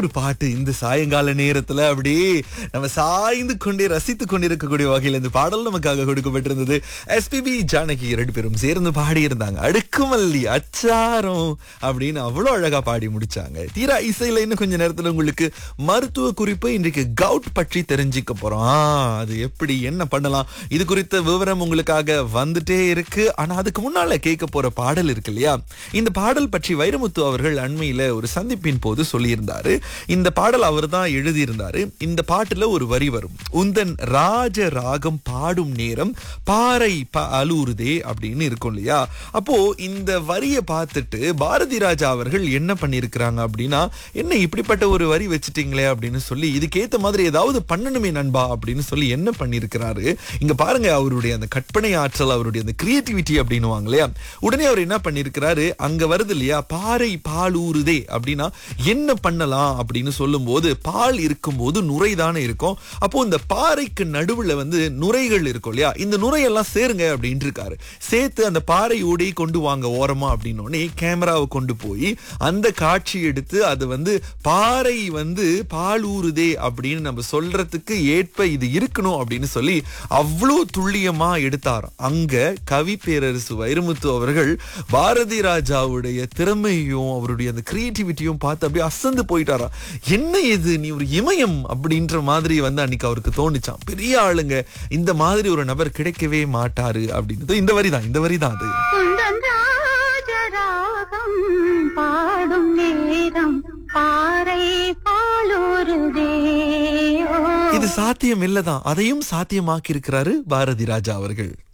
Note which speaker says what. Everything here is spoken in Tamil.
Speaker 1: ஒரு பாட்டு இந்த சாயங்கால நேரத்துல அப்படியே நம்ம சாய்ந்து கொண்டே ரசித்து கொண்டிருக்கக்கூடிய வகையில் இந்த பாடல் நமக்காக கொடுக்கப்பட்டிருந்தது எஸ்பிபி ஜானகி ரெண்டு பேரும் சேர்ந்து பாடி இருந்தாங்க அடுக்குமல்லி அச்சாரம் அப்படின்னு அவ்வளவு அழகா பாடி முடிச்சாங்க தீரா இசையில இன்னும் கொஞ்ச நேரத்துல உங்களுக்கு மருத்துவ குறிப்பு இன்றைக்கு கவுட் பற்றி தெரிஞ்சுக்க போறோம் ஆ, அது எப்படி என்ன பண்ணலாம் இது குறித்த விவரம் உங்களுக்காக வந்துட்டே இருக்கு ஆனா அதுக்கு முன்னால கேட்க போற பாடல் இருக்கு இல்லையா இந்த பாடல் பற்றி வைரமுத்து அவர்கள் அண்மையில ஒரு சந்திப்பின் போது சொல்லியிருந்தாரு இந்த பாடல் அவர் தான் எழுதியிருந்தாரு இந்த பாட்டுல ஒரு வரி வரும் உந்தன் ராஜ ராகம் பாடும் நேரம் பாறை ப அலூருதே அப்படின்னு இருக்கும் இல்லையா அப்போ இந்த வரியை பார்த்துட்டு பாரதி ராஜா அவர்கள் என்ன பண்ணியிருக்கிறாங்க அப்படின்னா என்ன இப்படிப்பட்ட ஒரு வரி வச்சுட்டீங்களே அப்படின்னு சொல்லி இதுக்கேத்த மாதிரி ஏதாவது பண்ணணுமே நண்பா அப்படின்னு சொல்லி என்ன பண்ணியிருக்கிறாரு இங்க பாருங்க அவருடைய அந்த கற்பனை ஆற்றல் அவருடைய அந்த கிரியேட்டிவிட்டி அப்படின்னு இல்லையா உடனே அவர் என்ன பண்ணியிருக்கிறாரு அங்க வருது இல்லையா பாறை பால் ஊறுதே அப்படின்னா என்ன பண்ணலாம் அப்படின்னு சொல்லும்போது பால் இருக்கும்போது நுரை தானே இருக்கும் அப்போ இந்த பாறைக்கு நடுவுல வந்து நுரைகள் இருக்கும் இல்லையா இந்த நுரையெல்லாம் சேருங்க அப்படின்னு இருக்காரு சேர்த்து அந்த பாறை ஓடி கொண்டு வாங்க ஓரமா அப்படின்னோடனே கேமராவை கொண்டு போய் அந்த காட்சி எடுத்து அது வந்து பாறை வந்து பால் ஊறுதே அப்படின்னு நம்ம சொல்றதுக்கு ஏற்ப இது இருக்கணும் அப்படின்னு சொல்லி அவ்வளோ துல்லியமா எடுத்தாராம் அங்க கவி பேரரசு வைரமுத்து அவர்கள் பாரதி ராஜாவுடைய திறமையும் அவருடைய அந்த கிரியேட்டிவிட்டியும் பார்த்து அப்படியே அசந்து போயிட்டாராம் என்ன இது நீ ஒரு இமயம் அப்படின்ற மாதிரி வந்து அன்னைக்கு அவருக்கு தோணுச்சான் பெரிய ஆளுங்க இந்த மாதிரி ஒரு நபர் கிடைக்கவே மாட்டாரு அப்படின்னு இந்த வரி தான் இந்த வரி தான் அது
Speaker 2: குந்தன் ராஜராகம் பாடும் நேரம் பாறை பாலூருதே ஓ
Speaker 1: இது சாத்தியம் இல்லதான் அதையும் சாத்தியமாக்கி இருக்கிறாரு பாரதி ராஜா அவர்கள்